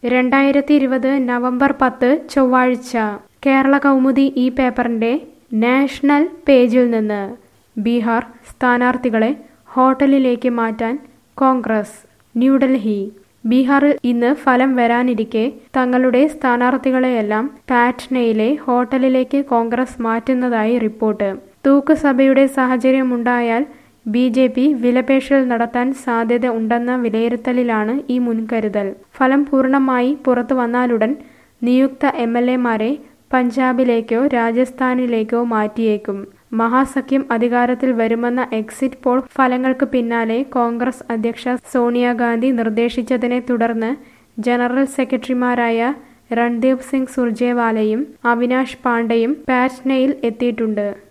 രണ്ടായിരത്തി ഇരുപത് നവംബർ പത്ത് ചൊവ്വാഴ്ച കേരള കൗമുദി ഈ പേപ്പറിന്റെ നാഷണൽ പേജിൽ നിന്ന് ബീഹാർ സ്ഥാനാർത്ഥികളെ ഹോട്ടലിലേക്ക് മാറ്റാൻ കോൺഗ്രസ് ന്യൂഡൽഹി ബീഹാറിൽ ഇന്ന് ഫലം വരാനിരിക്കെ തങ്ങളുടെ സ്ഥാനാർത്ഥികളെയെല്ലാം പാറ്റ്നയിലെ ഹോട്ടലിലേക്ക് കോൺഗ്രസ് മാറ്റുന്നതായി റിപ്പോർട്ട് തൂക്കുസഭയുടെ സാഹചര്യമുണ്ടായാൽ ബി ജെ പി വിലപേശൽ നടത്താൻ സാധ്യത ഉണ്ടെന്ന വിലയിരുത്തലിലാണ് ഈ മുൻകരുതൽ ഫലം പൂർണ്ണമായി പുറത്തു വന്നാലുടൻ നിയുക്ത എം എൽ എമാരെ പഞ്ചാബിലേക്കോ രാജസ്ഥാനിലേക്കോ മാറ്റിയേക്കും മഹാസഖ്യം അധികാരത്തിൽ വരുമെന്ന എക്സിറ്റ് പോൾ ഫലങ്ങൾക്ക് പിന്നാലെ കോൺഗ്രസ് അധ്യക്ഷ സോണിയാഗാന്ധി നിർദ്ദേശിച്ചതിനെ തുടർന്ന് ജനറൽ സെക്രട്ടറിമാരായ രൺദീപ് സിംഗ് സുർജേവാലയും അവിനാഷ് പാണ്ഡെയും പാറ്റ്നയിൽ എത്തിയിട്ടുണ്ട്